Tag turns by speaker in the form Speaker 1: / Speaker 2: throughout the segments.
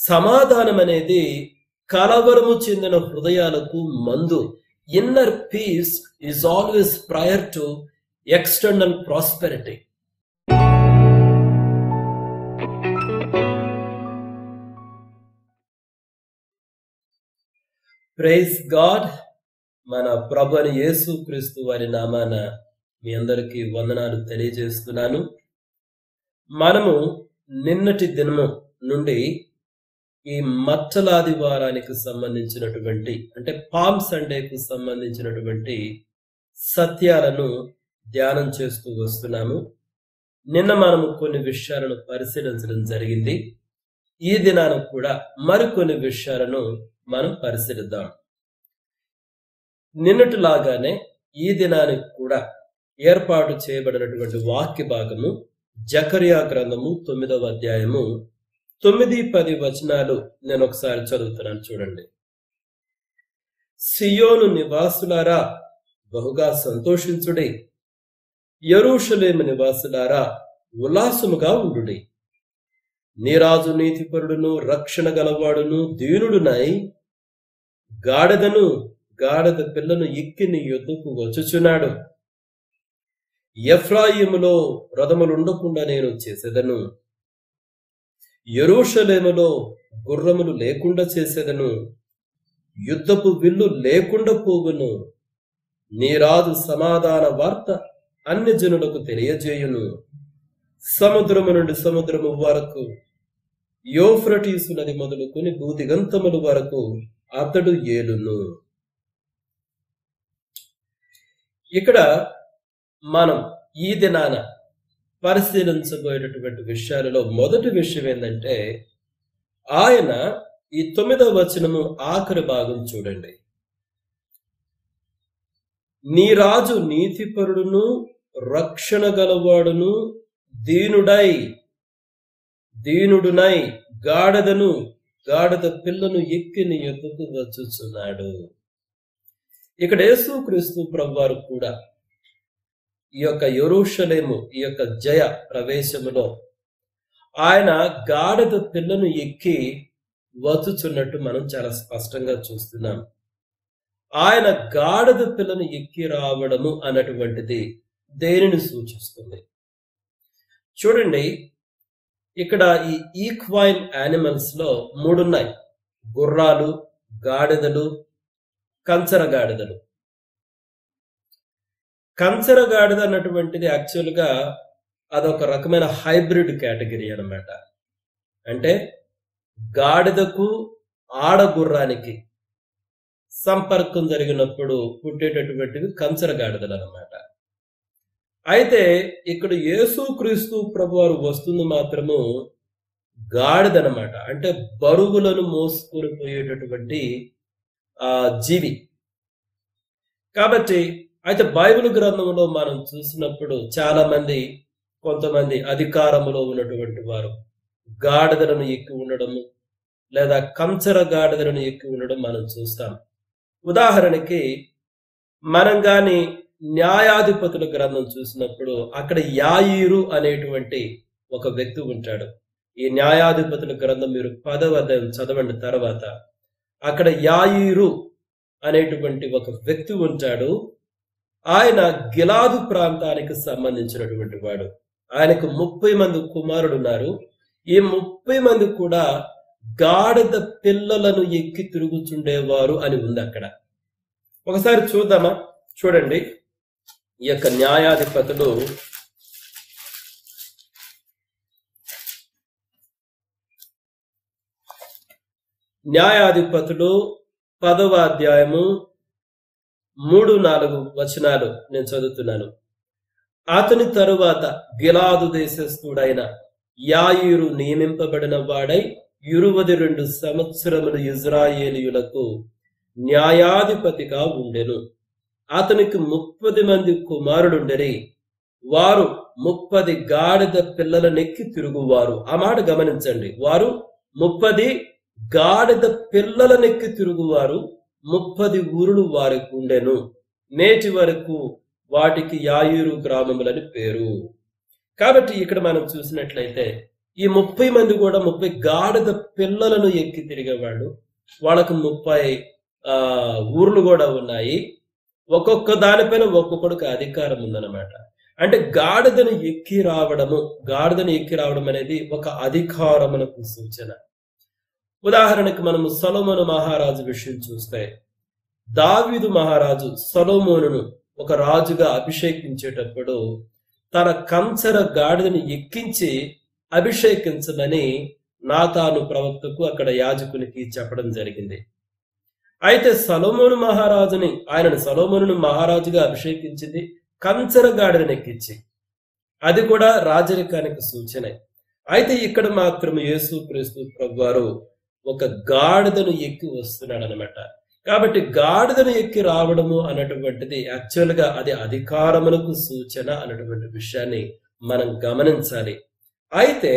Speaker 1: సమాధానం అనేది కలవరము చెందిన హృదయాలకు మందు inner peace is always prior to external prosperity praise God మన ప్రభు అని యేసు క్రీస్తు వారి నామాన మీ అందరికీ వందనాలు తెలియజేస్తున్నాను మనము నిన్నటి దినము నుండి ఈ మచ్చలాది వారానికి సంబంధించినటువంటి అంటే పామ్ సండేకు సంబంధించినటువంటి సత్యాలను ధ్యానం చేస్తూ వస్తున్నాము నిన్న మనము కొన్ని విషయాలను పరిశీలించడం జరిగింది ఈ దినాన కూడా మరికొన్ని విషయాలను మనం పరిశీలిద్దాం నిన్నటిలాగానే ఈ దినానికి కూడా ఏర్పాటు చేయబడినటువంటి వాక్య భాగము జకరియా గ్రంథము తొమ్మిదవ అధ్యాయము తొమ్మిది పది వచనాలు నేను ఒకసారి చదువుతున్నాను చూడండి సియోను నివాసులారా బహుగా సంతోషించుడి యరూషలేము నివాసులారా ఉల్లాసముగా ఉండుడి నీరాజు నీతిపరుడును రక్షణ గలవాడును దీనుడునై గాడిదను గాడిద పిల్లను ఎక్కి నీ యొద్దకు వచ్చుచున్నాడు ఎఫ్రాయిములో రథములుండకుండా నేను చేసేదను యరూషలేములో గుర్రములు లేకుండా చేసేదను యుద్ధపు విల్లు లేకుండా పోగును నీరాజు సమాధాన వార్త అన్ని జనులకు తెలియజేయును సముద్రము నుండి సముద్రము వరకు యోఫ్రటీసు నది మొదలుకొని భూదిగంతముల వరకు అతడు ఏలును ఇక్కడ మనం ఈ దినాన పరిశీలించబోయేటటువంటి విషయాలలో మొదటి విషయం ఏంటంటే ఆయన ఈ తొమ్మిదవ వచనము ఆఖరి భాగం చూడండి నీ రాజు నీతిపరుడును రక్షణ గలవాడును దీనుడై దీనుడునై గాడదను గాడద పిల్లను ఎక్కి నీ ఎద్దుకు వచ్చుచున్నాడు ఇక్కడ యేసుక్రీస్తు ప్రభువారు కూడా ఈ యొక్క యెరూషలేము ఈ యొక్క జయ ప్రవేశములో ఆయన గాడిద పిల్లను ఎక్కి వచ్చుచున్నట్టు మనం చాలా స్పష్టంగా చూస్తున్నాం ఆయన గాడిద పిల్లను ఎక్కి రావడము అన్నటువంటిది దేనిని సూచిస్తుంది చూడండి ఇక్కడ ఈ ఈక్వైన్ యానిమల్స్ లో మూడున్నాయి గుర్రాలు గాడిదలు కంచర గాడిదలు కంచర గాడిద అన్నటువంటిది యాక్చువల్గా అదొక రకమైన హైబ్రిడ్ కేటగిరీ అన్నమాట అంటే గాడిదకు ఆడగుర్రానికి సంపర్కం జరిగినప్పుడు పుట్టేటటువంటివి కంచర గాడిదలు అన్నమాట అయితే ఇక్కడ యేసుక్రీస్తు ప్రభు వారు వస్తుంది మాత్రము గాడిదనమాట అంటే బరువులను మోసుకొని పోయేటటువంటి ఆ జీవి కాబట్టి అయితే బైబిల్ గ్రంథంలో మనం చూసినప్పుడు చాలా మంది కొంతమంది అధికారంలో ఉన్నటువంటి వారు గాడిదలను ఎక్కి ఉండడము లేదా కంచర గాడిదలను ఎక్కి ఉండడం మనం చూస్తాం ఉదాహరణకి మనం గాని న్యాయాధిపతుల గ్రంథం చూసినప్పుడు అక్కడ యాయిరు అనేటువంటి ఒక వ్యక్తి ఉంటాడు ఈ న్యాయాధిపతుల గ్రంథం మీరు పదవ అధ్యాయం చదవండి తర్వాత అక్కడ యాయిరు అనేటువంటి ఒక వ్యక్తి ఉంటాడు ఆయన గిలాదు ప్రాంతానికి సంబంధించినటువంటి వాడు ఆయనకు ముప్పై మంది కుమారుడు ఉన్నారు ఈ ముప్పై మంది కూడా గాడిద పిల్లలను ఎక్కి తిరుగుచుండేవారు అని ఉంది అక్కడ ఒకసారి చూద్దామా చూడండి ఈ యొక్క న్యాయాధిపతులు న్యాయాధిపతులు పదవ అధ్యాయము మూడు నాలుగు వచనాలు నేను చదువుతున్నాను అతని తరువాత గిలాదు దేశస్థుడైన యాయిరు నియమింపబడిన వాడై ఇరువది రెండు సంవత్సరములు ఇజ్రాయేలీయులకు న్యాయాధిపతిగా ఉండెను అతనికి ముప్పది మంది కుమారులుండరి వారు ముప్పది గాడిద పిల్లలనెక్కి తిరుగువారు ఆ మాట గమనించండి వారు ముప్పది గాడిద పిల్లలనెక్కి తిరుగువారు ముప్పది ఊరులు వారికి ఉండెను నేటి వరకు వాటికి యాయూరు గ్రామములని పేరు కాబట్టి ఇక్కడ మనం చూసినట్లయితే ఈ ముప్పై మంది కూడా ముప్పై గాడిద పిల్లలను ఎక్కి తిరిగేవాళ్ళు వాళ్ళకు ముప్పై ఆ ఊర్లు కూడా ఉన్నాయి ఒక్కొక్క దానిపైన ఒక్కొక్కడికి అధికారం ఉందన్నమాట అంటే గాడిదను ఎక్కి రావడము గాడిదను ఎక్కి రావడం అనేది ఒక అధికారమునకు సూచన ఉదాహరణకు మనము సొలొమోను మహారాజు విషయం చూస్తే దావీదు మహారాజు సొలొమోనును ఒక రాజుగా అభిషేకించేటప్పుడు తన కంచర గాడిదను ఎక్కించి అభిషేకించమని నాతాను ప్రవక్తకు అక్కడ యాజకునికి చెప్పడం జరిగింది అయితే సలోమోను మహారాజుని ఆయనను సలోమోను మహారాజుగా అభిషేకించింది కంచర గాడిదను ఎక్కించి అది కూడా రాజరికానికి సూచన అయితే ఇక్కడ మాత్రం యేసు క్రీస్తు ప్రభు వారు ఒక గాడిదను ఎక్కి వస్తున్నాడు అనమాట కాబట్టి గాడిదను ఎక్కి రావడము అన్నటువంటిది యాక్చువల్ గా అది అధికారమునకు సూచన అన్నటువంటి విషయాన్ని మనం గమనించాలి అయితే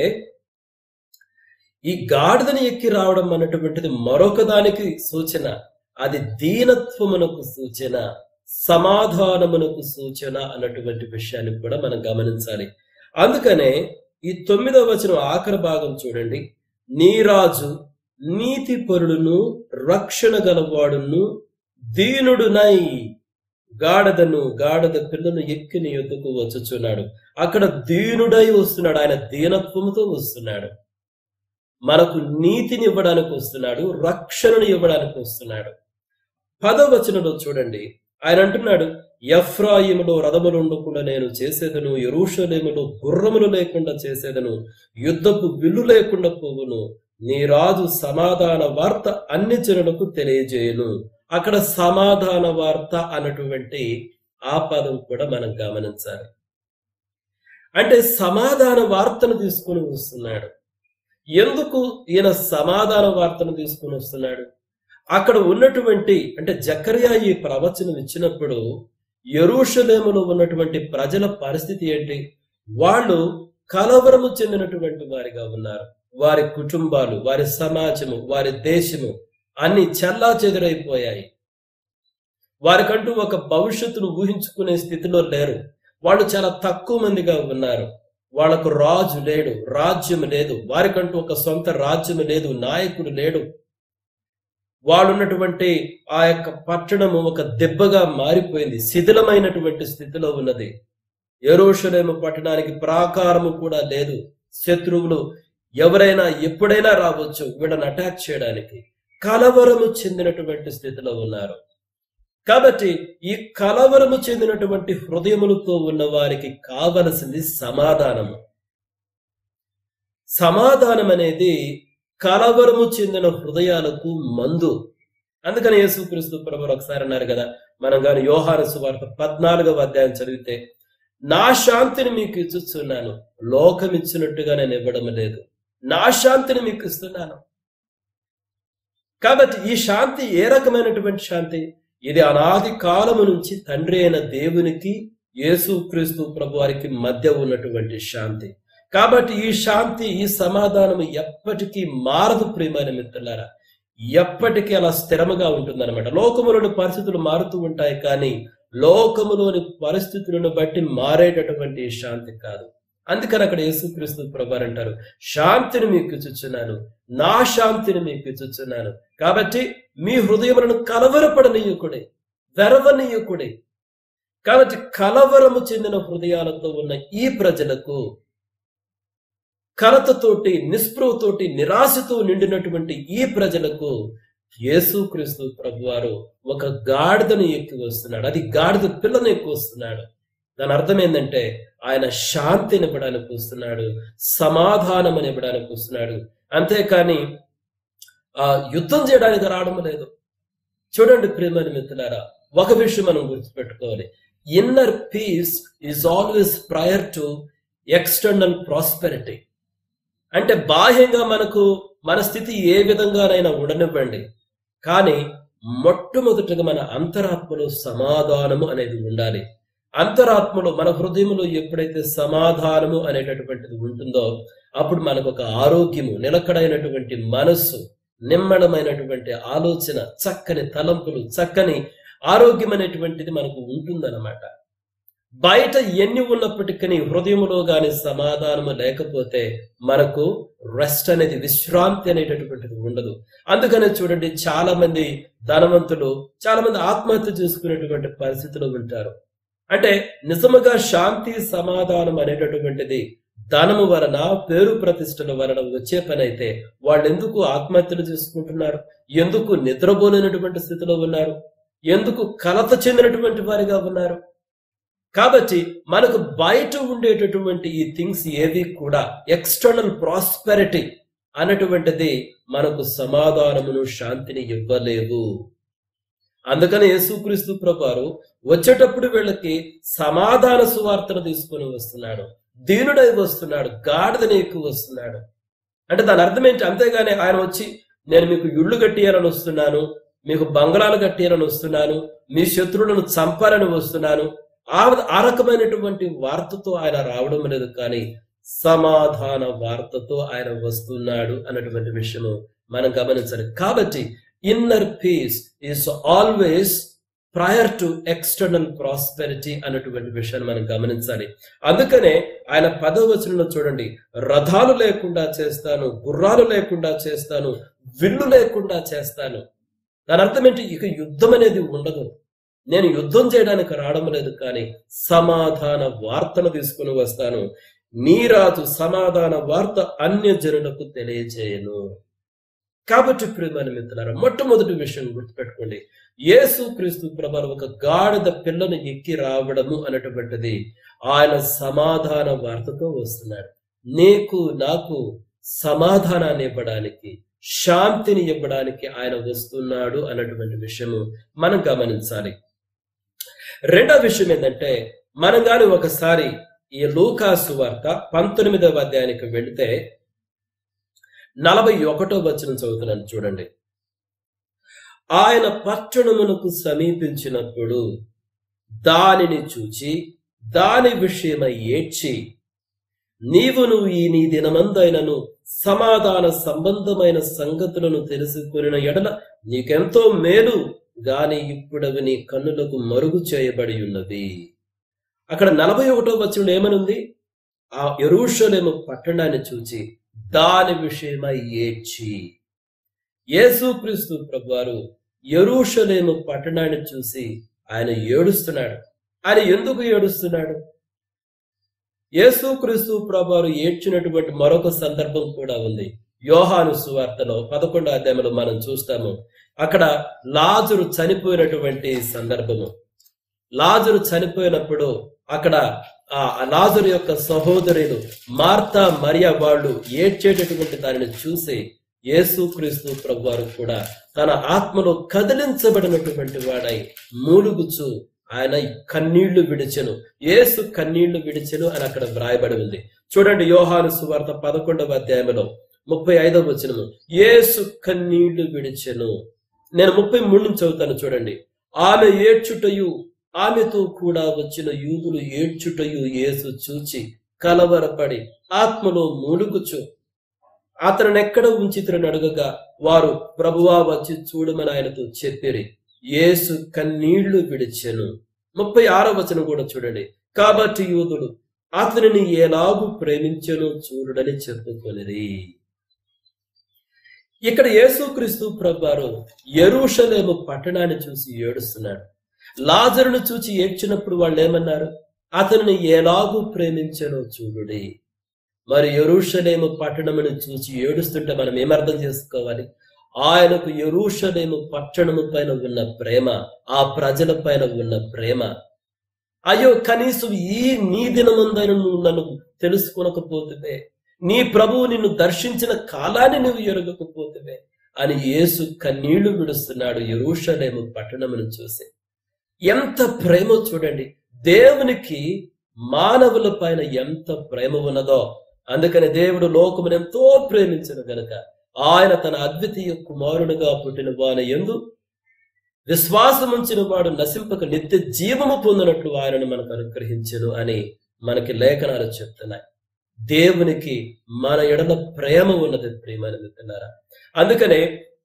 Speaker 1: ఈ గాడిదను ఎక్కి రావడం అన్నటువంటిది మరొక దానికి సూచన అది దీనత్వమునకు సూచన సమాధానమునకు సూచన అన్నటువంటి విషయాన్ని కూడా మనం గమనించాలి అందుకనే ఈ తొమ్మిదవ వచనం ఆఖరి భాగం చూడండి నీరాజు నీతి పరుడును రక్షణ గలవాడును దీనుడునై గాఢదను గాఢద పిల్లను ఎక్కిని ఎద్దుకు వచ్చుచున్నాడు అక్కడ దీనుడై వస్తున్నాడు ఆయన దీనత్వముతో వస్తున్నాడు మనకు నీతిని ఇవ్వడానికి వస్తున్నాడు రక్షణను ఇవ్వడానికి వస్తున్నాడు పదవచనంలో చూడండి ఆయన అంటున్నాడు ఎఫ్రాయిములో రథములు ఉండకుండా నేను చేసేదను ఎరుషలేములో గుర్రములు లేకుండా చేసేదను యుద్ధపు విల్లు లేకుండా పోవును నీ రాజు సమాధాన వార్త అన్ని జనులకు తెలియజేయను అక్కడ సమాధాన వార్త అన్నటువంటి ఆ పదం కూడా మనం గమనించాలి అంటే సమాధాన వార్తను తీసుకుని వస్తున్నాడు ఎందుకు ఈయన సమాధాన వార్తను తీసుకుని వస్తున్నాడు అక్కడ ఉన్నటువంటి అంటే జకర్యా ఈ ప్రవచనం ఇచ్చినప్పుడు ఎరుషలేములో ఉన్నటువంటి ప్రజల పరిస్థితి ఏంటి వాళ్ళు కలవరము చెందినటువంటి వారిగా ఉన్నారు వారి కుటుంబాలు వారి సమాజము వారి దేశము అన్ని చల్లా చెదురైపోయాయి వారికంటూ ఒక భవిష్యత్తును ఊహించుకునే స్థితిలో లేరు వాళ్ళు చాలా తక్కువ మందిగా ఉన్నారు వాళ్ళకు రాజు లేడు రాజ్యం లేదు వారికంటూ ఒక సొంత రాజ్యం లేదు నాయకుడు లేడు వాళ్ళున్నటువంటి ఆ యొక్క పట్టణము ఒక దెబ్బగా మారిపోయింది శిథిలమైనటువంటి స్థితిలో ఉన్నది ఎరోషలేము పట్టణానికి ప్రాకారము కూడా లేదు శత్రువులు ఎవరైనా ఎప్పుడైనా రావచ్చు వీళ్ళని అటాక్ చేయడానికి కలవరము చెందినటువంటి స్థితిలో ఉన్నారు కాబట్టి ఈ కలవరము చెందినటువంటి హృదయములతో ఉన్న వారికి కావలసింది సమాధానము సమాధానం అనేది కలవరము చెందిన హృదయాలకు మందు అందుకని యేసుక్రీస్తు ప్రభు ఒకసారి అన్నారు కదా మనం కానీ యోహాను సువార్త పద్నాలుగవ అధ్యాయం చదివితే నా శాంతిని మీకు ఇచ్చుచున్నాను లోకం ఇచ్చినట్టుగా నేను ఇవ్వడం లేదు నా శాంతిని మీకు ఇస్తున్నాను కాబట్టి ఈ శాంతి ఏ రకమైనటువంటి శాంతి ఇది అనాది కాలము నుంచి తండ్రి అయిన దేవునికి యేసుక్రీస్తు ప్రభు వారికి మధ్య ఉన్నటువంటి శాంతి కాబట్టి ఈ శాంతి ఈ సమాధానం ఎప్పటికీ మారదు ప్రియమైన మిత్రులారా ఎప్పటికీ అలా స్థిరముగా ఉంటుందన్నమాట లోకములోని పరిస్థితులు మారుతూ ఉంటాయి కానీ లోకములోని పరిస్థితులను బట్టి మారేటటువంటి శాంతి కాదు అందుకని అక్కడ యేసుక్రీస్తు ప్రభు అంటారు శాంతిని మీకు ఇచ్చుచున్నాను నా శాంతిని మీకు ఇచ్చుచున్నాను కాబట్టి మీ హృదయములను కలవరపడనీయకుడే వెరవనీయకుడే కాబట్టి కలవరము చెందిన హృదయాలతో ఉన్న ఈ ప్రజలకు కలతతోటి నిస్పృహతోటి నిరాశతో నిండినటువంటి ఈ ప్రజలకు యేసుక్రీస్తు ప్రభువారు ఒక గాడిదను ఎక్కి వస్తున్నాడు అది గాడిద పిల్లను ఎక్కువ వస్తున్నాడు దాని అర్థం ఏంటంటే ఆయన శాంతిని ఇవ్వడానికి వస్తున్నాడు సమాధానం అని ఇవ్వడానికి వస్తున్నాడు అంతేకాని ఆ యుద్ధం చేయడానికి రావడం లేదు చూడండి ప్రియమైన మిత్రులారా ఒక విషయం మనం గుర్తుపెట్టుకోవాలి inner peace is always prior to external prosperity అంటే బాహ్యంగా మనకు మన స్థితి ఏ విధంగానైనా ఉండనివ్వండి కానీ మొట్టమొదటిగా మన అంతరాత్మలో సమాధానము అనేది ఉండాలి అంతరాత్మలో మన హృదయంలో ఎప్పుడైతే సమాధానము అనేటటువంటిది ఉంటుందో అప్పుడు మనకు ఒక ఆరోగ్యము నిలకడైనటువంటి మనస్సు నిమ్మడమైనటువంటి ఆలోచన చక్కని తలంపులు చక్కని ఆరోగ్యం అనేటువంటిది మనకు ఉంటుందన్నమాట బయట ఎన్ని ఉన్నప్పటికీ హృదయంలో గాని సమాధానము లేకపోతే మనకు రెస్ట్ అనేది విశ్రాంతి అనేటటువంటిది ఉండదు అందుకనే చూడండి చాలా మంది ధనవంతులు చాలా మంది ఆత్మహత్య చేసుకునేటువంటి పరిస్థితిలో ఉంటారు అంటే నిజముగా శాంతి సమాధానం అనేటటువంటిది ధనము వలన పేరు ప్రతిష్టల వలన వచ్చే పని అయితే వాళ్ళు ఎందుకు ఆత్మహత్యలు చేసుకుంటున్నారు ఎందుకు నిద్రపోలేనటువంటి స్థితిలో ఉన్నారు ఎందుకు కలత చెందినటువంటి వారిగా ఉన్నారు కాబట్టి మనకు బయట ఉండేటటువంటి ఈ థింగ్స్ ఏవి కూడా ఎక్స్టర్నల్ ప్రాస్పెరిటీ అన్నటువంటిది మనకు సమాధానమును శాంతిని ఇవ్వలేవు అందుకని యేసుక్రీస్తు ప్రభారు వచ్చేటప్పుడు వీళ్ళకి సమాధాన సువార్తను తీసుకొని వస్తున్నాడు దీనుడై వస్తున్నాడు గాడిదని ఎక్కువ వస్తున్నాడు అంటే దాని అర్థం ఏంటి అంతేగాని ఆయన వచ్చి నేను మీకు ఇళ్ళు కట్టియాలని వస్తున్నాను మీకు బంగళాలు కట్టియాలని వస్తున్నాను మీ శత్రువులను చంపాలని వస్తున్నాను ఆ ఆ రకమైనటువంటి వార్తతో ఆయన రావడం లేదు కానీ సమాధాన వార్తతో ఆయన వస్తున్నాడు అన్నటువంటి విషయము మనం గమనించాలి కాబట్టి inner peace is always prior to external prosperity అన్నటువంటి విషయాన్ని మనం గమనించాలి అందుకనే ఆయన పదవచనంలో చూడండి రథాలు లేకుండా చేస్తాను గుర్రాలు లేకుండా చేస్తాను విల్లు లేకుండా చేస్తాను దాని అర్థం ఏంటి ఇక యుద్ధం అనేది ఉండదు నేను యుద్ధం చేయడానికి రావడం లేదు కానీ సమాధాన వార్తను తీసుకుని వస్తాను నీరాజు సమాధాన వార్త అన్య జనులకు తెలియజేయను కాబట్టి ప్రియమైన మిత్రులారా మొట్టమొదటి విషయం గుర్తుపెట్టుకోండి యేసు క్రీస్తు ప్రభావం ఒక గాడిద పిల్లను ఎక్కి రావడము అనేటువంటిది ఆయన సమాధాన వార్తతో వస్తున్నాడు నీకు నాకు సమాధానాన్ని ఇవ్వడానికి శాంతిని ఇవ్వడానికి ఆయన వస్తున్నాడు అన్నటువంటి విషయము మనం గమనించాలి రెండో విషయం ఏంటంటే మనం గాని ఒకసారి ఈ లూకాసు వార్త పంతొమ్మిదవ అధ్యాయానికి వెళితే నలభై ఒకటో వచ్చిన చదువుతున్నాను చూడండి ఆయన పట్టణమునకు సమీపించినప్పుడు దానిని చూచి దాని విషయమై ఏడ్చి నీవును ఈ నీ దినమందైనను సమాధాన సంబంధమైన సంగతులను తెలుసుకుని ఎడల నీకెంతో మేలు గాని ఇప్పుడవి నీ కన్నులకు మరుగు చేయబడి ఉన్నది అక్కడ నలభై ఒకటో వచ్చిన ఏమనుంది ఆ ఎరుషలేము పట్టణాన్ని చూచి దాని విషయమై ఏడ్చి యేసుక్రీస్తు ప్రభువారు ఎరుషలేము పట్టణాన్ని చూసి ఆయన ఏడుస్తున్నాడు ఆయన ఎందుకు ఏడుస్తున్నాడు యేసుక్రీస్తు ప్రభువారు ఏడ్చినటువంటి మరొక సందర్భం కూడా ఉంది యోహాను సువార్తలో పదకొండో అధ్యాయంలో మనం చూస్తాము అక్కడ లాజరు చనిపోయినటువంటి సందర్భము లాజరు చనిపోయినప్పుడు అక్కడ ఆ లాజరు యొక్క సహోదరులు మార్తా మరియా వాళ్ళు ఏడ్చేటటువంటి దానిని చూసి యేసుక్రీస్తు ప్రభువారు కూడా తన ఆత్మలో కదిలించబడినటువంటి వాడై మూలుగుచు ఆయన కన్నీళ్లు విడిచెను యేసు కన్నీళ్లు విడిచెను అని అక్కడ వ్రాయబడి ఉంది చూడండి యోహాను సువార్త పదకొండవ అధ్యాయంలో ముప్పై ఐదవ వచనము యేసు కన్నీళ్లు విడిచెను నేను ముప్పై మూడు నుంచి చదువుతాను చూడండి ఆమె ఏడ్చుటయు ఆమెతో కూడా వచ్చిన యూదులు ఏడ్చుటయు యేసు చూచి కలవరపడి ఆత్మలో మూలుగుచు అతను ఎక్కడ ఉంచితురని అడగగా వారు ప్రభువా వచ్చి చూడమని ఆయనతో చెప్పిరి యేసు కన్నీళ్లు విడిచెను ముప్పై ఆరో వచనం కూడా చూడండి కాబట్టి యూదులు అతనిని ఎలాగూ ప్రేమించను చూడడని చెప్పుకొనిది ఇక్కడ యేసుక్రీస్తు ప్రభువారు ఎరుషలేము పట్టణాన్ని చూసి ఏడుస్తున్నాడు లాజరును చూచి ఏడ్చినప్పుడు వాళ్ళు ఏమన్నారు అతనిని ఎలాగూ ప్రేమించనో చూడుడి మరి ఎరుషలేము పట్టణమును చూసి ఏడుస్తుంటే మనం ఏమర్థం చేసుకోవాలి ఆయనకు ఎరుషలేము పట్టణము పైన ఉన్న ప్రేమ ఆ ప్రజల పైన ఉన్న ప్రేమ అయ్యో కనీసం ఈ నీ దినమందైన నువ్వు నన్ను తెలుసుకొనకపోతే నీ ప్రభువు నిన్ను దర్శించిన కాలాన్ని నువ్వు ఎరగకపోతే అని యేసు కన్నీళ్లు విడుస్తున్నాడు ఎరుషలేము పట్టణమును చూసి ఎంత ప్రేమ చూడండి దేవునికి మానవుల పైన ఎంత ప్రేమ ఉన్నదో అందుకని దేవుడు లోకమును ఎంతో ప్రేమించిన గనుక ఆయన తన అద్వితీయ కుమారుడుగా పుట్టిన వాని ఎందు విశ్వాసముంచిన వాడు నశింపక నిత్య జీవము పొందినట్లు ఆయనను మనకు అనుగ్రహించను అని మనకి లేఖనాలు చెప్తున్నాయి దేవునికి మన ఎడల ప్రేమ ఉన్నది ప్రియమైన మిత్రులారా అందుకనే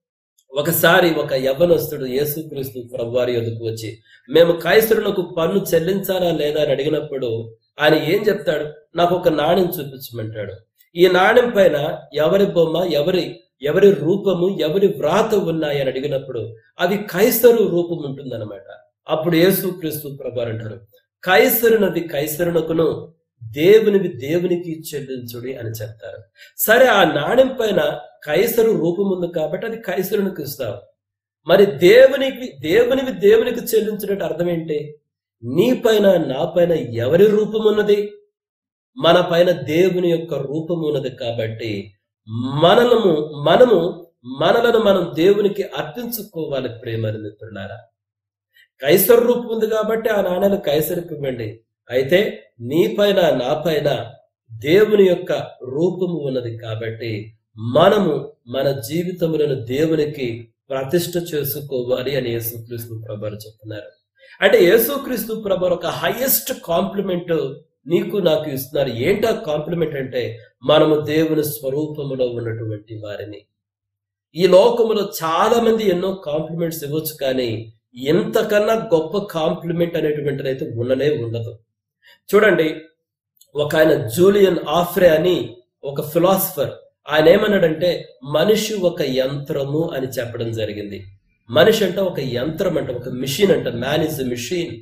Speaker 1: ఒకసారి ఒక యవ్వనస్తుడు యేసుక్రీస్తు ప్రభువారి యొద్దకు వచ్చి మేము కైసరులకు పన్ను చెల్లించాలా లేదా అని అడిగినప్పుడు ఆయన ఏం చెప్తాడు నాకు ఒక నాణ్యం చూపించమంటాడు ఈ నాణ్యం పైన ఎవరి బొమ్మ ఎవరి ఎవరి రూపము ఎవరి వ్రాత ఉన్నాయి అని అడిగినప్పుడు అది కైసరు రూపం ఉంటుందన్నమాట అప్పుడు యేసుక్రీస్తు ప్రభు అంటారు కైసరునది కైసరునకును దేవునివి దేవునికి చెల్లించుడి అని చెప్తారు సరే ఆ నాణ్యం పైన కైసరు రూపం ఉంది కాబట్టి అది కైసరునికి ఇస్తావు మరి దేవునికి దేవునివి దేవునికి చెల్లించినట్టు అర్థం ఏంటి నీ పైన నా పైన ఎవరి రూపం ఉన్నది మన పైన దేవుని యొక్క రూపం ఉన్నది కాబట్టి మనము మనము మనలను మనం దేవునికి అర్పించుకోవాలి ప్రేమని మిత్రులారా కైసరు రూపం ఉంది కాబట్టి ఆ నాణ్యాలు కైసరికి ఇవ్వండి అయితే నీ పైన నా పైన దేవుని యొక్క రూపము ఉన్నది కాబట్టి మనము మన జీవితములను దేవునికి ప్రతిష్ట చేసుకోవాలి అని యేసుక్రీస్తు ప్రభు చెప్తున్నారు అంటే యేసుక్రీస్తు ప్రభు ఒక హైయెస్ట్ కాంప్లిమెంట్ నీకు నాకు ఇస్తున్నారు ఏంటా కాంప్లిమెంట్ అంటే మనము దేవుని స్వరూపములో ఉన్నటువంటి వారిని ఈ లోకములో చాలా మంది ఎన్నో కాంప్లిమెంట్స్ ఇవ్వచ్చు కానీ ఎంతకన్నా గొప్ప కాంప్లిమెంట్ అనేటువంటిది అయితే ఉండనే ఉండదు చూడండి ఒక ఆయన జూలియన్ ఆఫ్రే అని ఒక ఫిలాసఫర్ ఆయన ఏమన్నాడంటే మనిషి ఒక యంత్రము అని చెప్పడం జరిగింది మనిషి అంటే ఒక యంత్రం అంట ఒక మిషన్ అంట man is machine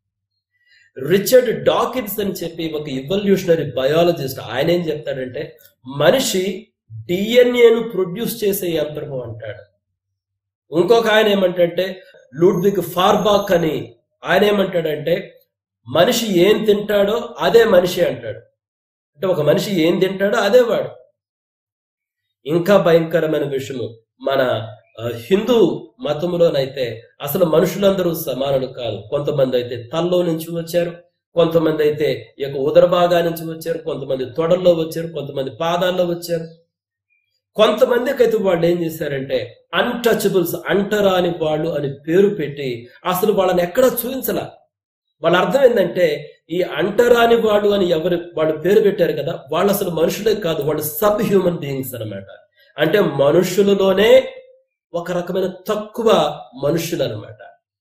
Speaker 1: Richard Dawkins అని చెప్పి ఒక ఇవల్యూషనరీ బయాలజిస్ట్ ఆయన ఏం చెప్తాడంటే మనిషి డిఎన్ఏను ప్రొడ్యూస్ చేసే యంత్రము అంటాడు ఇంకొక ఆయన ఏమంటే లూడ్విగ్ ఫార్బాక్ అని ఆయన ఏమంటాడంటే మనిషి ఏం తింటాడో అదే మనిషి అంటాడు అంటే ఒక మనిషి ఏం తింటాడో అదే వాడు ఇంకా భయంకరమైన విషయము మన ఆ, హిందూ మతములోనైతే అసలు మనుషులందరూ సమానులు కాదు కొంతమంది అయితే తల్లో నుంచి వచ్చారు కొంతమంది అయితే ఈ యొక్క ఉదర భాగా నుంచి వచ్చారు కొంతమంది తొడల్లో వచ్చారు కొంతమంది పాదాల్లో వచ్చారు కొంతమందికి అయితే వాళ్ళు ఏం చేశారంటే అన్టచబుల్స్ అంటరాని వాళ్ళు అని పేరు పెట్టి అసలు వాళ్ళని ఎక్కడా చూపించలా వాళ్ళ అర్థం ఏంటంటే ఈ అంటరాని వాడు అని ఎవరు వాళ్ళు పేరు పెట్టారు కదా వాళ్ళు అసలు మనుషులే కాదు వాళ్ళు సబ్ హ్యూమన్ బీయింగ్స్ అన్నమాట అంటే మనుషులలోనే ఒక రకమైన తక్కువ మనుషులు అనమాట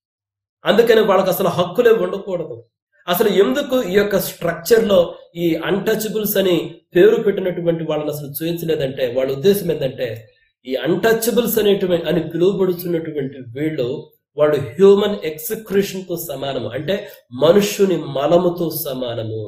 Speaker 1: అందుకని వాళ్ళకి అసలు హక్కులే ఉండకూడదు అసలు ఎందుకు ఈ యొక్క స్ట్రక్చర్ లో ఈ అన్టచబుల్స్ అని పేరు పెట్టినటువంటి వాళ్ళని అసలు చూపించలేదంటే వాళ్ళ ఉద్దేశం ఏంటంటే ఈ అన్టచబుల్స్ అనేటువంటి అని పిలువబడుతున్నటువంటి వీళ్ళు వాళ్ళు హ్యూమన్ ఎక్సిక్యూషన్ తో సమానము అంటే మనుష్యుని మలముతో సమానము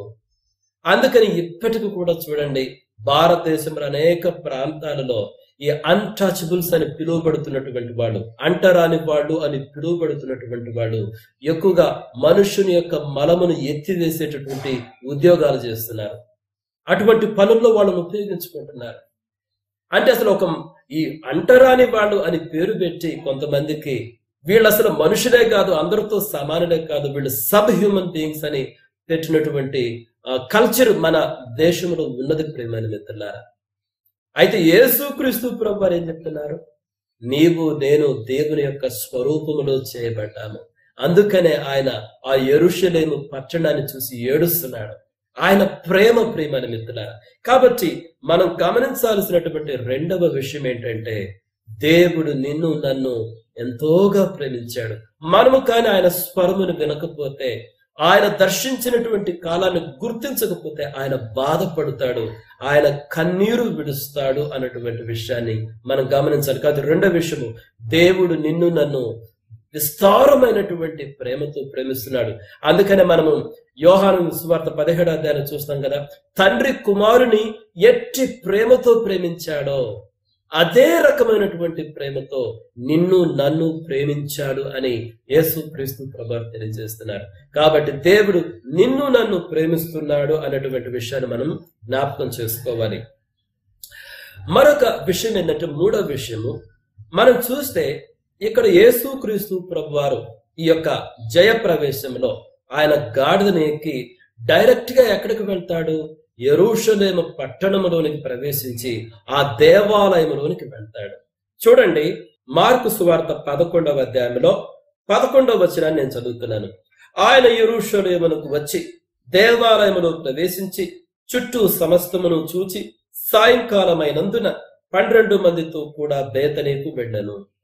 Speaker 1: అందుకని ఇప్పటికి కూడా చూడండి భారతదేశంలో అనేక ప్రాంతాలలో ఈ అన్టచబుల్స్ అని పిలువబడుతున్నటువంటి వాళ్ళు అంటరాని వాళ్ళు అని పిలువబడుతున్నటువంటి వాళ్ళు ఎక్కువగా మనుష్యుని యొక్క మలమును ఎత్తివేసేటటువంటి ఉద్యోగాలు చేస్తున్నారు అటువంటి పనుల్లో వాళ్ళని ఉపయోగించుకుంటున్నారు అంటే అసలు ఒక ఈ అంటరాని వాళ్ళు అని పేరు పెట్టి కొంతమందికి వీళ్ళు అసలు మనుషులే కాదు అందరితో సమానులే కాదు వీళ్ళు సబ్ హ్యూమన్ బీయింగ్స్ అని పెట్టినటువంటి కల్చర్ మన దేశంలో ఉన్నది ప్రేమైన మిత్రులారా అయితే యేసుక్రీస్తు ప్రభు వారు ఏం చెప్తున్నారు నీవు నేను దేవుని యొక్క స్వరూపములో చేయబడ్డాము అందుకనే ఆయన ఆ ఎరుషలేము పట్టణాన్ని చూసి ఏడుస్తున్నాడు ఆయన ప్రేమ ప్రేమని మిత్రులారా కాబట్టి మనం గమనించాల్సినటువంటి రెండవ విషయం ఏంటంటే దేవుడు నిన్ను నన్ను ఎంతోగా ప్రేమించాడు మనము కానీ ఆయన స్వరమును వినకపోతే ఆయన దర్శించినటువంటి కాలాన్ని గుర్తించకపోతే ఆయన బాధపడతాడు ఆయన కన్నీరు విడుస్తాడు అన్నటువంటి విషయాన్ని మనం గమనించాలి కాదు రెండో విషయము దేవుడు నిన్ను నన్ను విస్తారమైనటువంటి ప్రేమతో ప్రేమిస్తున్నాడు అందుకనే మనము యోహాను సువార్త పదిహేడు అధ్యాయం చూస్తాం కదా తండ్రి కుమారుని ఎట్టి ప్రేమతో ప్రేమించాడో అదే రకమైనటువంటి ప్రేమతో నిన్ను నన్ను ప్రేమించాడు అని యేసు క్రీస్తు ప్రభు తెలియజేస్తున్నారు కాబట్టి దేవుడు నిన్ను నన్ను ప్రేమిస్తున్నాడు అనేటువంటి విషయాన్ని మనం జ్ఞాపకం చేసుకోవాలి మరొక విషయం ఏంటంటే మూడో విషయము మనం చూస్తే ఇక్కడ యేసు క్రీస్తు ప్రభు వారు ఈ యొక్క జయ ప్రవేశంలో ఆయన గాడిదని ఎక్కి డైరెక్ట్ గా ఎక్కడికి వెళ్తాడు ఎరుషలేము పట్టణములోనికి ప్రవేశించి ఆ దేవాలయంలోనికి వెళ్తాడు చూడండి మార్కు సువార్త పదకొండవ అధ్యాయంలో పదకొండవ వచనాన్ని నేను చదువుతున్నాను ఆయన ఎరుషలేమునకు వచ్చి దేవాలయములో ప్రవేశించి చుట్టూ సమస్తమును చూచి సాయంకాలమైనందున పన్నెండు మందితో కూడా బేతనేకు వెళ్ళను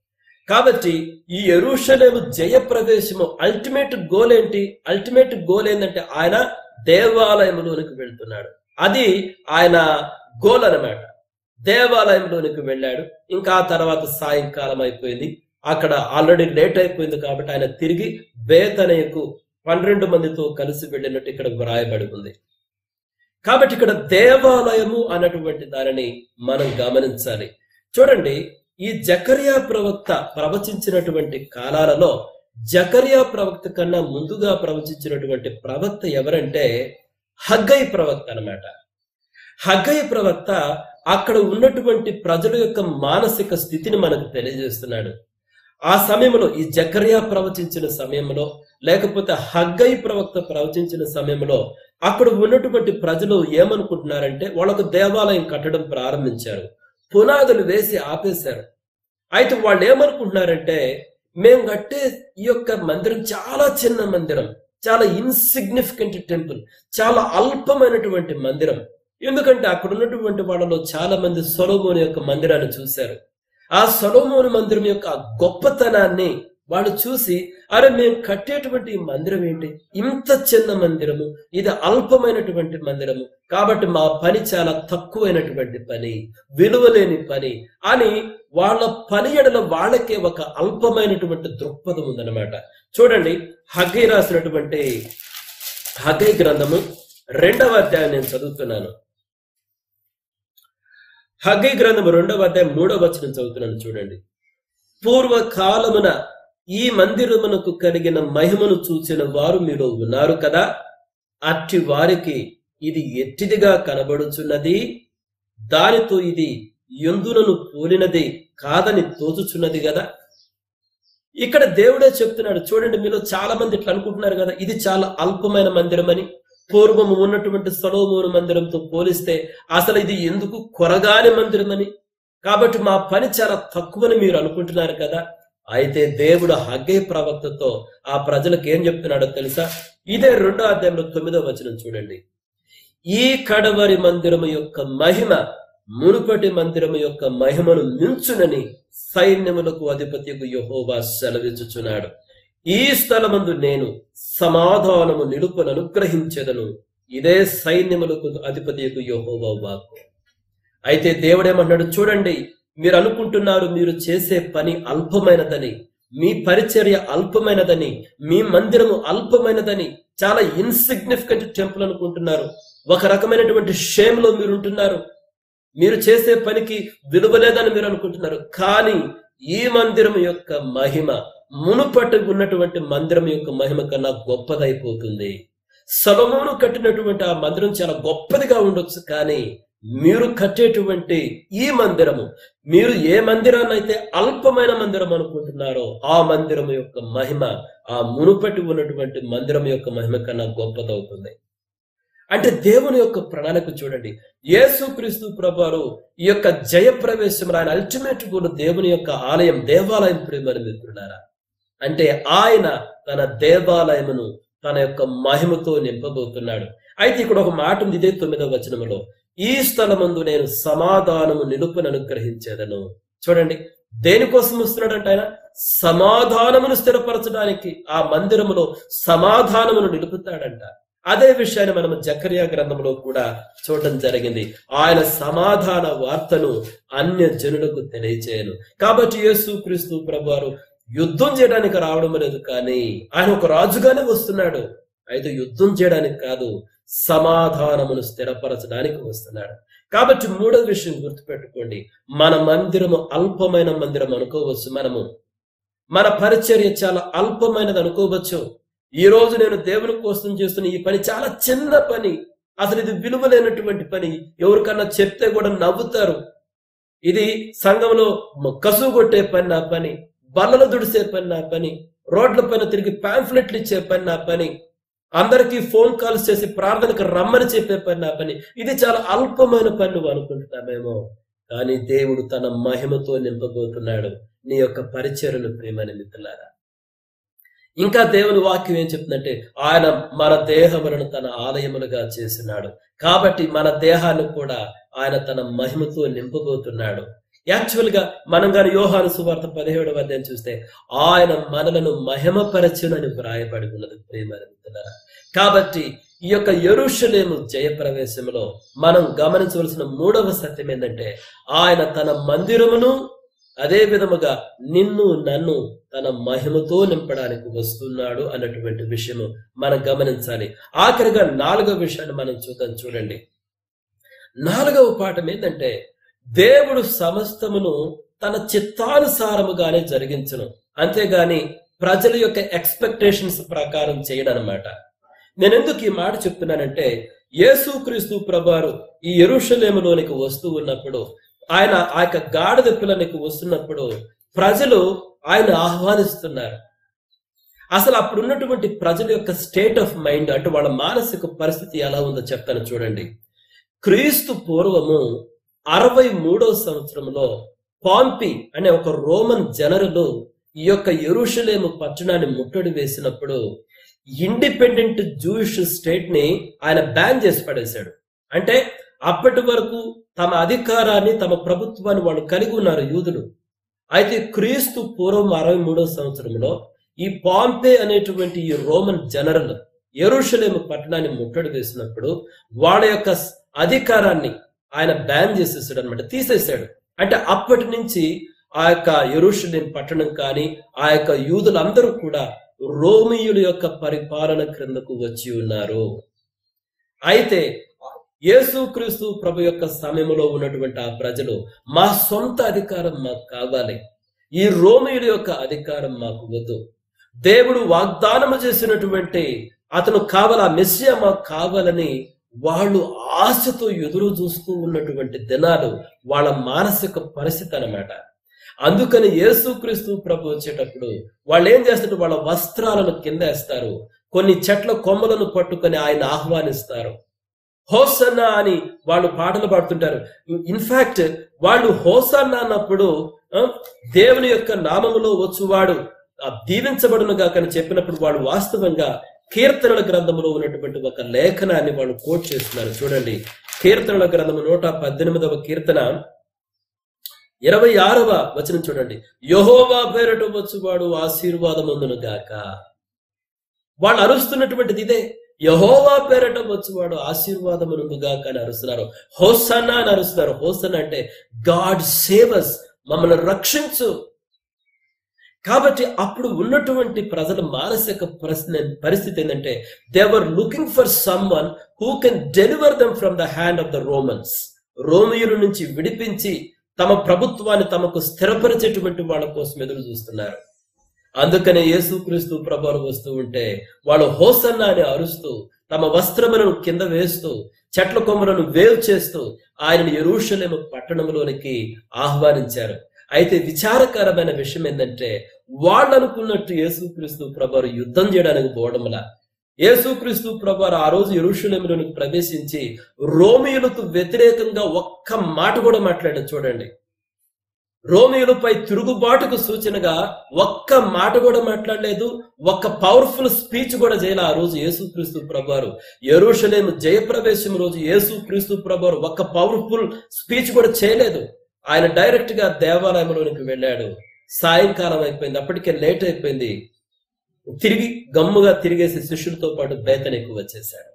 Speaker 1: కాబట్టి ఈ ఎరుషలేము జయ ప్రవేశము అల్టిమేట్ గోల్ ఏంటి అల్టిమేట్ గోల్ ఏంటంటే ఆయన దేవాలయంలోనికి వెళ్తున్నాడు అది ఆయన గోల్ అన్నమాట దేవాలయంలోనికి వెళ్ళాడు ఇంకా ఆ తర్వాత సాయంకాలం అయిపోయింది అక్కడ ఆల్రెడీ లేట్ అయిపోయింది కాబట్టి ఆయన తిరిగి బేతనయకు పన్నెండు మందితో కలిసి వెళ్ళినట్టు ఇక్కడ వ్రాయబడి ఉంది కాబట్టి ఇక్కడ దేవాలయము అన్నటువంటి దానిని మనం గమనించాలి చూడండి ఈ జకరియా ప్రవక్త ప్రవచించినటువంటి కాలాలలో జకరియా ప్రవక్త కన్నా ముందుగా ప్రవచించినటువంటి ప్రవక్త ఎవరంటే హగ్గై ప్రవక్త అన్నమాట హగ్గై ప్రవక్త అక్కడ ఉన్నటువంటి ప్రజల యొక్క మానసిక స్థితిని మనకు తెలియజేస్తున్నాడు ఆ సమయంలో ఈ జకరియా ప్రవచించిన సమయంలో లేకపోతే హగ్గై ప్రవక్త ప్రవచించిన సమయంలో అక్కడ ఉన్నటువంటి ప్రజలు ఏమనుకుంటున్నారంటే వాళ్ళకు దేవాలయం కట్టడం ప్రారంభించారు పునాదులు వేసి ఆపేశారు అయితే వాళ్ళు ఏమనుకుంటున్నారంటే మేము కట్టే ఈ యొక్క మందిరం చాలా చిన్న మందిరం చాలా ఇన్సిగ్నిఫికెంట్ టెంపుల్ చాలా అల్పమైనటువంటి మందిరం ఎందుకంటే అక్కడ ఉన్నటువంటి వాళ్ళలో చాలా మంది సొలోమోని యొక్క మందిరాన్ని చూశారు ఆ సొలోమోని మందిరం యొక్క ఆ గొప్పతనాన్ని వాళ్ళు చూసి అరే మేము కట్టేటువంటి ఈ మందిరం ఏంటి ఇంత చిన్న మందిరము ఇది అల్పమైనటువంటి మందిరము కాబట్టి మా పని చాలా తక్కువైనటువంటి పని విలువలేని పని అని వాళ్ళ పని ఎడల వాళ్ళకే ఒక అల్పమైనటువంటి దృక్పథం ఉందన్నమాట చూడండి హగ్గై రాసినటువంటి హగ్గై గ్రంథము రెండవ అధ్యాయం నేను చదువుతున్నాను హగ్గై గ్రంథము రెండవ అధ్యాయం మూడవ వచనం చదువుతున్నాను చూడండి పూర్వకాలమున ఈ మందిరమునకు కలిగిన మహిమను చూసిన వారు మీరు ఉన్నారు కదా అట్టి వారికి ఇది ఎట్టిదిగా కనబడుచున్నది దానితో ఇది ఎందునను పోలినది కాదని తోచుచున్నది కదా ఇక్కడ దేవుడే చెప్తున్నాడు చూడండి మీలో చాలా మంది ఇట్లా అనుకుంటున్నారు కదా ఇది చాలా అల్పమైన మందిరం అని పూర్వము ఉన్నటువంటి సొలోమోను మందిరంతో పోలిస్తే అసలు ఇది ఎందుకు కొరగాని మందిరం అని కాబట్టి మా పని చాలా తక్కువని మీరు అనుకుంటున్నారు కదా అయితే దేవుడు హగ్గై ప్రవక్తతో ఆ ప్రజలకు ఏం చెప్తున్నాడో తెలుసా ఇదే రెండో అధ్యాయంలో తొమ్మిదో వచనం చూడండి ఈ కడవరి మందిరము యొక్క మహిమ మునుపటి మందిరము యొక్క మహిమను మించునని సైన్యములకు అధిపతికు యహోవా సెలవించుచున్నాడు ఈ స్థలమందు నేను సమాధానము నిలుపును అనుగ్రహించెదను ఇదే సైన్యములకు అధిపతికు యహోవా వాక్కు అయితే దేవుడేమన్నాడు చూడండి మీరు అనుకుంటున్నారు మీరు చేసే పని అల్పమైనదని మీ పరిచర్య అల్పమైనదని మీ మందిరము అల్పమైనదని చాలా ఇన్సిగ్నిఫికెంట్ టెంపుల్ అనుకుంటున్నారు ఒక రకమైనటువంటి షేమ్లో మీరు ఉంటున్నారు మీరు చేసే పనికి విలువలేదని మీరు అనుకుంటున్నారు కానీ ఈ మందిరం యొక్క మహిమ మునుపటి ఉన్నటువంటి మందిరం యొక్క మహిమ కన్నా గొప్పదైపోతుంది సొలొమోను కట్టినటువంటి ఆ మందిరం చాలా గొప్పదిగా ఉండొచ్చు కానీ మీరు కట్టేటువంటి ఈ మందిరము మీరు ఏ మందిరాన్ని అయితే అల్పమైన మందిరం అనుకుంటున్నారో ఆ మందిరం యొక్క మహిమ ఆ మునుపటి ఉన్నటువంటి మందిరం యొక్క మహిమ కన్నా గొప్పదవుతుంది అంటే దేవుని యొక్క ప్రణాళిక చూడండి యేసుక్రీస్తు ప్రభువారు ఈ యొక్క జయ ప్రవేశం ఆయన అల్టిమేట్ గోల్ దేవుని యొక్క ఆలయం దేవాలయం ప్రేమని మిత్రులారా అంటే ఆయన తన దేవాలయమును తన యొక్క మహిమతో నింపబోతున్నాడు అయితే ఇక్కడ ఒక మాట ఉంది ఇదే తొమ్మిదవ వచనములో ఈ స్థలమందు నేను సమాధానము నిలుపును అనుగ్రహించేదను చూడండి దేనికోసం వస్తున్నాడంట ఆయన సమాధానమును స్థిరపరచడానికి ఆ మందిరములో సమాధానమును నిలుపుతాడంట అదే విషయాన్ని మనం జకరియా గ్రంథంలో కూడా చూడడం జరిగింది ఆయన సమాధాన వార్తను అన్య జనులకు తెలియచేయను కాబట్టి యేసు క్రీస్తు ప్రభువారు యుద్ధం చేయడానికి రావడం లేదు కానీ ఆయన ఒక రాజుగానే వస్తున్నాడు అయితే యుద్ధం చేయడానికి కాదు సమాధానమును స్థిరపరచడానికి వస్తున్నాడు కాబట్టి మూడో విషయం గుర్తుపెట్టుకోండి మన మందిరము అల్పమైన మందిరం అనుకోవచ్చు మనము మన పరిచర్య చాలా అల్పమైనది అనుకోవచ్చు ఈ రోజు నేను దేవుని కోసం చేస్తున్న ఈ పని చాలా చిన్న పని అసలు ఇది విలువలేనటువంటి పని ఎవరికన్నా చెప్తే కూడా నవ్వుతారు ఇది సంఘంలో కసువు కొట్టే పని నా పని బల్లలు దుడిసే పని నా పని రోడ్ల పైన తిరిగి పాంఫ్లెట్లు ఇచ్చే పని నా పని అందరికీ ఫోన్ కాల్స్ చేసి ప్రార్థనకు రమ్మని చెప్పే పని నా పని ఇది చాలా అల్పమైన పని నువ్వు అనుకుంటున్నామేమో కానీ దేవుడు తన మహిమతో నింపబోతున్నాడు నీ యొక్క పరిచయను ప్రేమని మిత్రులారా ఇంకా దేవుని వాక్యం ఏం చెప్తుందంటే ఆయన మన దేహములను తన ఆలయములుగా చేసినాడు కాబట్టి మన దేహాన్ని కూడా ఆయన తన మహిమతో నింపబోతున్నాడు యాక్చువల్ గా మనం గాని యోహాను సువార్త పదిహేడవ అధ్యాయం చూస్తే ఆయన మనలను మహిమపరచునని వ్రాయబడి ఉన్నది ప్రేమ కాబట్టి ఈ యొక్క ఎరుషలేము జయప్రవేశంలో మనం గమనించవలసిన మూడవ సత్యం ఏంటంటే ఆయన తన మందిరమును అదే విధముగా నిన్ను నన్ను తన మహిమతో నింపడానికి వస్తున్నాడు అన్నటువంటి విషయము మనం గమనించాలి ఆఖరిగా నాలుగవ విషయాన్ని మనం చూద్దాం చూడండి నాలుగవ పాఠం ఏంటంటే దేవుడు సమస్తమును తన చిత్తానుసారముగానే జరిగించను అంతేగాని ప్రజల యొక్క ఎక్స్పెక్టేషన్స్ ప్రకారం చేయడనమాట నేను ఎందుకు ఈ మాట చెప్తున్నానంటే యేసుక్రీస్తు ప్రభారు ఈ ఎరుషలేములోనికి వస్తూ ఉన్నప్పుడు ఆయన ఆ యొక్క గాడిద పిల్లనికి వస్తున్నప్పుడు ప్రజలు ఆయన ఆహ్వానిస్తున్నారు అసలు అప్పుడు ఉన్నటువంటి ప్రజల యొక్క స్టేట్ ఆఫ్ మైండ్ అంటే వాళ్ళ మానసిక పరిస్థితి ఎలా ఉందో చెప్తాను చూడండి క్రీస్తు పూర్వము అరవై మూడవ సంవత్సరంలో పాంపి అనే ఒక రోమన్ జనరలు ఈ యొక్క ఎరుషలేము పట్టణాన్ని ముట్టడి వేసినప్పుడు ఇండిపెండెంట్ జూయిష్ స్టేట్ ని ఆయన బ్యాన్ చేసి పడేశాడు అంటే అప్పటి వరకు తమ అధికారాన్ని తమ ప్రభుత్వాన్ని వాళ్ళు కలిగి ఉన్నారు యూదులు అయితే క్రీస్తు పూర్వం అరవై మూడవ సంవత్సరంలో ఈ పాంపే అనేటువంటి ఈ రోమన్ జనరల్ ఎరుషలేము పట్టణాన్ని ముట్టడి వేసినప్పుడు వాళ్ళ యొక్క అధికారాన్ని ఆయన బ్యాన్ చేసేసాడు అనమాట తీసేశాడు అంటే అప్పటి నుంచి ఆ యొక్క ఎరుషలేం పట్టణం కానీ ఆ యొక్క యూదులందరూ కూడా రోమియుల యొక్క పరిపాలన క్రిందకు వచ్చి ఉన్నారు అయితే యేసుక్రీస్తు ప్రభు యొక్క సమయంలో ఉన్నటువంటి ఆ ప్రజలు మా సొంత అధికారం మాకు కావాలి ఈ రోమియుల యొక్క అధికారం మాకు వద్దు దేవుడు వాగ్దానము చేసినటువంటి అతను కావాలి ఆ మెస్సియా మాకు కావాలని వాళ్ళు ఆశతో ఎదురు చూస్తూ ఉన్నటువంటి దినాలు వాళ్ళ మానసిక పరిస్థితి అన్నమాట అందుకని యేసుక్రీస్తు ప్రభు వచ్చేటప్పుడు వాళ్ళు ఏం చేస్తారు వాళ్ళ వస్త్రాలను కింద వేస్తారు కొన్ని చెట్ల కొమ్మలను పట్టుకొని ఆయన ఆహ్వానిస్తారు హోసన్నా అని వాళ్ళు పాటలు పాడుతుంటారు ఇన్ఫాక్ట్ వాళ్ళు హోసన్నా అన్నప్పుడు ఆ, దేవుని యొక్క నామములో వచ్చువాడు ఆ, దీవించబడునుగా కానీ చెప్పినప్పుడు వాళ్ళు వాస్తవంగా కీర్తనల గ్రంథంలో ఉన్నటువంటి ఒక లేఖనాన్ని వాళ్ళు కోట్ చేస్తున్నారు చూడండి కీర్తనల గ్రంథము నూట పద్దెనిమిదవ కీర్తన ఇరవై ఆరవ వచనం చూడండి యహోవా పేరట వచ్చువాడు ఆశీర్వాదమందును గాక వాళ్ళు అరుస్తున్నటువంటిది ఇదే యహోవా పేరట వచ్చువాడు ఆశీర్వాదమునందు గాక అని అరుస్తున్నారు హోసన్నా అని అరుస్తున్నారు హోసన్నా అంటే గాడ్ సేవస్ మమ్మల్ని రక్షించు కాబట్టి అప్పుడు ఉన్నటువంటి ప్రజల మానసిక పరిస్థితి పరిస్థితి ఏంటంటే they were looking for someone who can deliver them from the hand of the Romans రోమియుల నుంచి విడిపించి తమ ప్రభుత్వాన్ని తమకు స్థిరపరిచేటువంటి వాళ్ళ కోసం ఎదురు చూస్తున్నారు అందుకనే యేసుక్రీస్తు ప్రభావం వస్తూ ఉంటే వాళ్ళు హోసన్నా అని అరుస్తూ తమ వస్త్రములను కింద వేస్తూ చెట్ల కొమ్మలను వేవ్ చేస్తూ ఆయనను ఎరుషలేము పట్టణంలోనికి ఆహ్వానించారు అయితే విచారకరమైన విషయం ఏంటంటే వాళ్ళు అనుకున్నట్టు యేసుక్రీస్తు ప్రభారు యుద్ధం చేయడానికి పోవడంలా యేసుక్రీస్తు ప్రభారు ఆ రోజు ఎరుషలేములోనికి ప్రవేశించి రోమియులకు వ్యతిరేకంగా ఒక్క మాట కూడా మాట్లాడారు చూడండి రోమియులపై తిరుగుబాటుకు సూచనగా ఒక్క మాట కూడా మాట్లాడలేదు ఒక్క పవర్ఫుల్ స్పీచ్ కూడా చేయాలి ఆ రోజు యేసుక్రీస్తు ప్రభారు ఎరుషలేము జయప్రవేశం రోజు యేసుక్రీస్తు ప్రభారు ఒక్క పవర్ఫుల్ స్పీచ్ కూడా చేయలేదు ఆయన డైరెక్ట్ గా దేవాలయంలోనికి వెళ్ళాడు సాయంకాలం అయిపోయింది అప్పటికే లేట్ అయిపోయింది తిరిగి గమ్ముగా తిరిగేసి శిష్యులతో పాటు బేతనెక్కి వచ్చేసాడు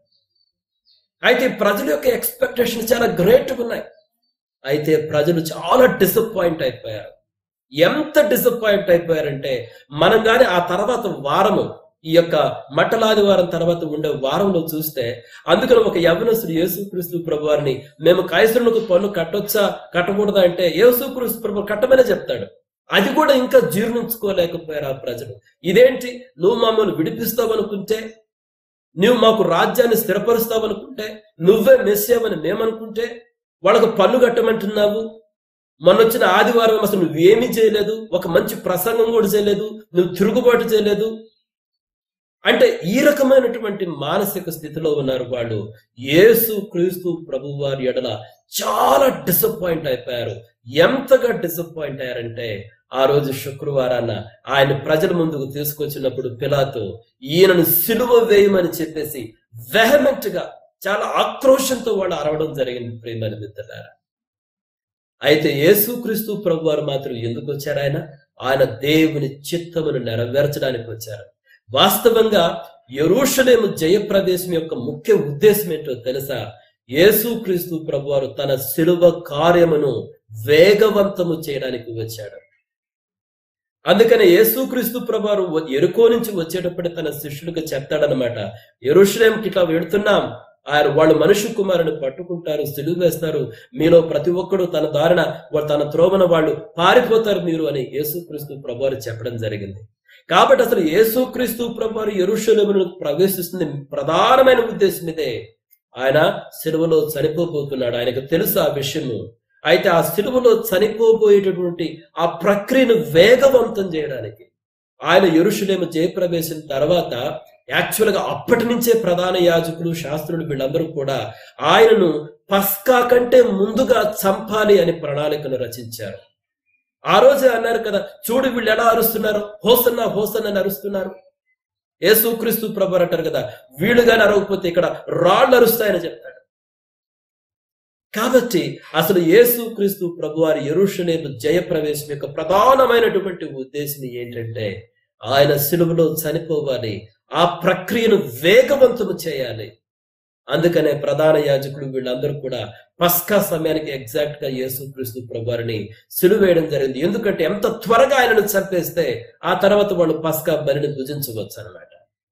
Speaker 1: అయితే ప్రజల యొక్క ఎక్స్పెక్టేషన్ చాలా గ్రేట్ ఉన్నాయి అయితే ప్రజలు చాలా డిసప్పాయింట్ అయిపోయారు ఎంత డిసప్పాయింట్ అయిపోయారంటే మనం కానీ ఆ తర్వాత వారము ఈ యొక్క మట్టలాదివారం తర్వాత ఉండే వారంలో చూస్తే అందుకని ఒక యవనస్తుడు యేసుక్రీస్తు ప్రభు వారిని మేము కైసరులకు పన్ను కట్టొచ్చా కట్టకూడదా అంటే యేసుక్రీస్తు ప్రభు కట్టమనే చెప్తాడు అది కూడా ఇంకా జీర్ణించుకోలేకపోయారు ఆ ప్రజలు ఇదేంటి నువ్వు మమ్మల్ని విడిపిస్తావనుకుంటే నువ్వు మాకు రాజ్యాన్ని స్థిరపరుస్తావనుకుంటే నువ్వే మెస్సేవని మేమనుకుంటే వాళ్ళకు పన్ను కట్టమంటున్నావు మొన్నొచ్చిన ఆదివారం అసలు నువ్వేమీ చేయలేదు ఒక మంచి ప్రసంగం కూడా చేయలేదు నువ్వు తిరుగుబాటు చేయలేదు అంటే ఈ రకమైనటువంటి మానసిక స్థితిలో ఉన్నారు వాళ్ళు యేసు క్రీస్తు ప్రభు వారి ఎడల చాలా డిసప్పాయింట్ అయిపోయారు ఎంతగా డిసప్పాయింట్ అయ్యారంటే ఆ రోజు శుక్రవారాన ఆయన ప్రజల ముందుకు తీసుకొచ్చినప్పుడు పిలాతో ఈయనను సిలువ వేయమని చెప్పేసి వెహమెంట్ గా చాలా ఆక్రోషంతో వాళ్ళు అరవడం జరిగింది ప్రేమని మిత్రులారా అయితే యేసుక్రీస్తు ప్రభు వారు మాత్రం ఎందుకు వచ్చారు ఆయన ఆయన దేవుని చిత్తమును నెరవేర్చడానికి వచ్చారు వాస్తవంగా యెరూషలేము జయప్రదేశం యొక్క ముఖ్య ఉద్దేశం ఏంటో తెలుసా యేసుక్రీస్తు ప్రభువారు తన శిలువ కార్యమును వేగవంతము చేయడానికి వచ్చాడు అందుకని యేసుక్రీస్తు ప్రభువారు ఎరుకో నుంచి వచ్చేటప్పుడు తన శిష్యులకు చెప్తాడనమాట ఎరుషలేంకి ఇట్లా వెడుతున్నాం ఆయన వాళ్ళు మనుషు కుమారుని పట్టుకుంటారు సిలువ వేస్తారు మీలో ప్రతి ఒక్కడు తన దారిన వా- తన త్రోవన వాళ్ళు పారిపోతారు మీరు అని యేసుక్రీస్తు ప్రభువారు చెప్పడం జరిగింది కాబట్టి అసలు యేసుక్రీస్తు ప్రభువారు ఎరుషలేమును ప్రవేశిస్తుంది ప్రధానమైన ఉద్దేశం ఇదే ఆయన సిలువలో చనిపోబోతున్నాడు ఆయనకు తెలుసు ఆ విషయము అయితే ఆ సిలువలో చనిపోబోయేటటువంటి ఆ ప్రక్రియను వేగవంతం చేయడానికి ఆయన ఎరుషులేము జయప్రవేశం తర్వాత యాక్చువల్ గా అప్పటి నుంచే ప్రధాన యాజకులు శాస్త్రులు వీళ్ళందరూ కూడా ఆయనను పస్కా కంటే ముందుగా చంపాలి అని ప్రణాళికను రచించారు ఆ రోజే అన్నారు కదా చూడు వీళ్ళు ఎలా అరుస్తున్నారు హోసన్న హోసన్న అని అరుస్తున్నారు యేసుక్రీస్తు ప్రభు అంటారు కదా వీళ్ళుగా అరవకపోతే ఇక్కడ రాళ్ళు అరుస్తాయని చెప్తాడు కాబట్టి అసలు యేసుక్రీస్తు ప్రభు వారి ఎరుషలేము జయప్రవేశం యొక్క ప్రధానమైనటువంటి ఉద్దేశం ఏంటంటే ఆయన సిలువలో చనిపోవాలి ఆ ప్రక్రియను వేగవంతము చేయాలి అందుకనే ప్రధాన యాజకులు వీళ్ళందరూ కూడా పస్కా సమయానికి ఎగ్జాక్ట్ గా యేసుక్రీస్తు ప్రభువారిని సిలువేయడం జరిగింది ఎందుకంటే ఎంత త్వరగా ఆయనను చంపేస్తే ఆ తర్వాత వాళ్ళు పస్కా బలిని భుజించవచ్చు అనమాట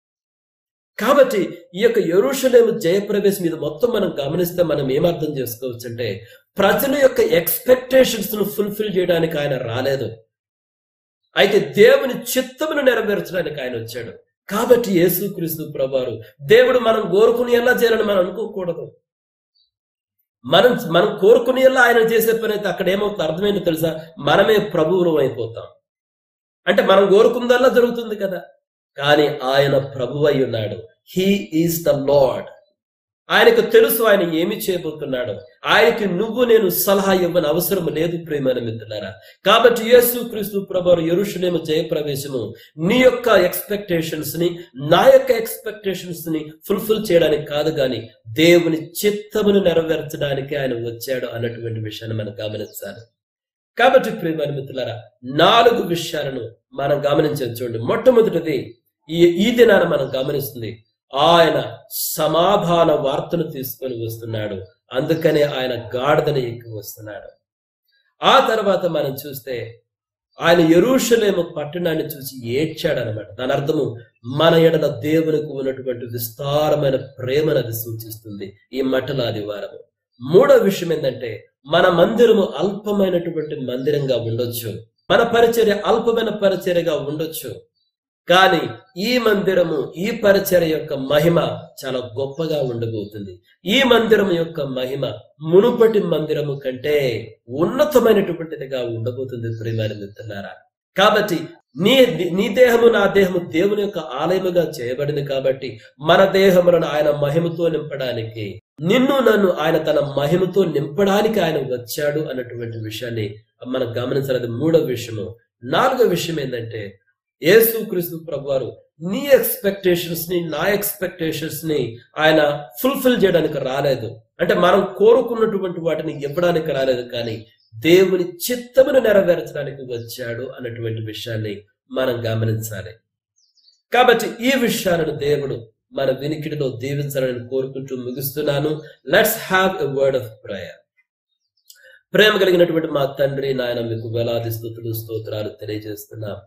Speaker 1: కాబట్టి ఈ యొక్క ఎరుషలేము జయప్రవేశం మీద మొత్తం మనం గమనిస్తే మనం ఏమర్థం చేసుకోవచ్చు అంటే ప్రజల యొక్క ఎక్స్పెక్టేషన్స్ ను ఫుల్ఫిల్ చేయడానికి ఆయన రాలేదు అయితే దేవుని చిత్తమును నెరవేర్చడానికి ఆయన వచ్చాడు కాబట్టి యేసుక్రీస్తు ప్రభువారు దేవుడు మనం కోరుకుని ఎలా చేయాలని మనం అనుకోకూడదు మనం మనం కోరుకుని ఎలా ఆయన చేసే పని అయితే అక్కడ ఏమవుతుంది అర్థమైందో తెలుసా మనమే ప్రభువులు అయిపోతాం అంటే మనం కోరుకుందల్లా జరుగుతుంది కదా కానీ ఆయన ప్రభువై ఉన్నాడు హీ ఈస్ ద లార్డ్ ఆయనకు తెలుసు ఆయన ఏమి చేయబోతున్నాడు ఆయనకి నువ్వు నేను సలహా ఇవ్వని అవసరం లేదు ప్రేమైన మిత్రులారా కాబట్టి యేసు క్రీస్తు ప్రభు ఎరుషులేము జయప్రవేశము నీ యొక్క ఎక్స్పెక్టేషన్స్ ని నా యొక్క ఎక్స్పెక్టేషన్స్ ని ఫుల్ఫిల్ చేయడానికి కాదు గాని దేవుని చిత్తమును నెరవేర్చడానికి ఆయన వచ్చాడు అన్నటువంటి విషయాన్ని మనం గమనించాలి కాబట్టి ప్రియమైన మిత్రులారా నాలుగు విషయాలను మనం గమనించండి చూడండి మొట్టమొదటిది ఈ ఈ దినాన మనం గమనిస్తుంది ఆయన సమాధాన వార్తను తీసుకొని వస్తున్నాడు అందుకనే ఆయన గాడిదను ఎక్కి వస్తున్నాడు ఆ తర్వాత మనం చూస్తే ఆయన ఎరుషలేము పట్టణాన్ని చూసి ఏడ్చాడనమాట దాని అర్థము మన ఎడల దేవునికి ఉన్నటువంటి విస్తారమైన ప్రేమను అది సూచిస్తుంది ఈ మఠల ఆదివారము మూడో విషయం ఏంటంటే మన మందిరము అల్పమైనటువంటి మందిరంగా ఉండొచ్చు మన పరిచర్య అల్పమైన పరిచర్యగా ఉండొచ్చు కానీ ఈ మందిరము ఈ పరిచర్య యొక్క మహిమ చాలా గొప్పగా ఉండబోతుంది ఈ మందిరం యొక్క మహిమ మునుపటి మందిరము కంటే ఉన్నతమైనటువంటిదిగా ఉండబోతుంది ప్రియమైన మిత్రులారా కాబట్టి నీ నీ దేహము నా దేహము దేవుని యొక్క ఆలయముగా చేయబడింది కాబట్టి మన దేహములను ఆయన మహిమతో నింపడానికి నిన్ను నన్ను ఆయన తన మహిమతో నింపడానికి ఆయన వచ్చాడు అన్నటువంటి విషయాన్ని మనం గమనించాలి మూడో విషయము నాలుగో విషయం ఏంటంటే యేసుక్రీస్తు ప్రభువారు నీ ఎక్స్పెక్టేషన్స్ ని నా ఎక్స్పెక్టేషన్స్ ని ఆయన ఫుల్ఫిల్ చేయడానికి రాలేదు అంటే మనం కోరుకున్నటువంటి వాటిని ఇవ్వడానికి రాలేదు కానీ దేవుని చిత్తమును నెరవేర్చడానికి వచ్చాడు అన్నటువంటి విషయాన్ని మనం గమనించాలి కాబట్టి ఈ విషయాలను దేవుడు మన వినికిడిలో దీవించాలని కోరుకుంటూ ముగిస్తున్నాను let's have a word of prayer ప్రేమ కలిగినటువంటి మా తండ్రి నాయన మీకు వేలాది స్థుతులు స్తోత్రాలు తెలియజేస్తున్నాం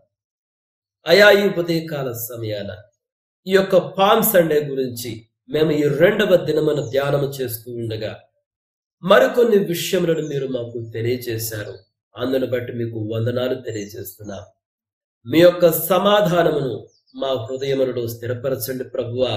Speaker 1: అయా ఈ ఉదయకాల సమయాన ఈ యొక్క పామ్ సండే గురించి మేము ఈ రెండవ దినమున ధ్యానము చేస్తూ ఉండగా మరికొన్ని విషయములను మీరు మాకు తెలియజేశారు అందును బట్టి మీకు వందనాలు తెలియజేస్తున్నాం మీ యొక్క సమాధానమును మా హృదయములలో స్థిరపరచండి ప్రభువా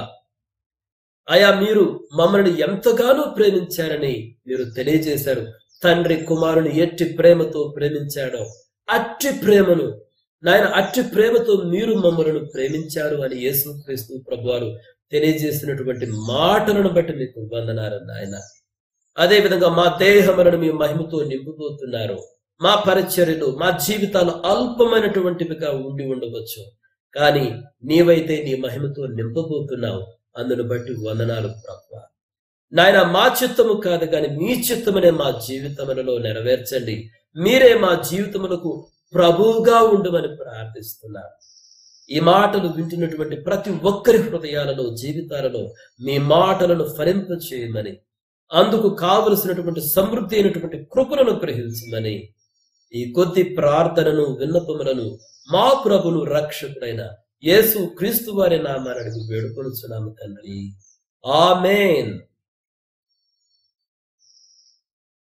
Speaker 1: అయా మీరు మమ్మల్ని ఎంతగానో ప్రేమించారని మీరు తెలియజేశారు తండ్రి కుమారుని ఎట్టి ప్రేమతో ప్రేమించాడో అట్టి ప్రేమను నాయన అట్టి ప్రేమతో మీరు మమ్మలను ప్రేమించారు అని యేసుక్రీస్తు ప్రభువారు తెలియజేసినటువంటి మాటలను బట్టి మీకు వందనారు నాయన అదే విధంగా మా దేహములను మీ మహిమతో నింపుపోతున్నారు మా పరిచర్యలు మా జీవితాలు అల్పమైనటువంటివిగా ఉండి ఉండవచ్చు కానీ నీవైతే నీ మహిమతో నింపబోతున్నావు అందును బట్టి వందనాలు ప్రభు నాయన మా చిత్తము కాదు కానీ మీ చిత్తమనే మా జీవితములలో నెరవేర్చండి మీరే మా జీవితములకు ప్రభువుగా ఉండమని ప్రార్థిస్తున్నాను ఈ మాటలు వింటున్నటువంటి ప్రతి ఒక్కరి హృదయాలలో జీవితాలలో మీ మాటలను ఫలింప చేయమని అందుకు కావలసినటువంటి సమృద్ధి అయినటువంటి కృపలను గ్రహించమని ఈ కొద్ది ప్రార్థనను విన్నపములను మా ప్రభును రక్షకుడైన యేసు క్రీస్తు వారి నామాన్ని వేడుకొనుచున్నాము తండ్రి ఆమెన్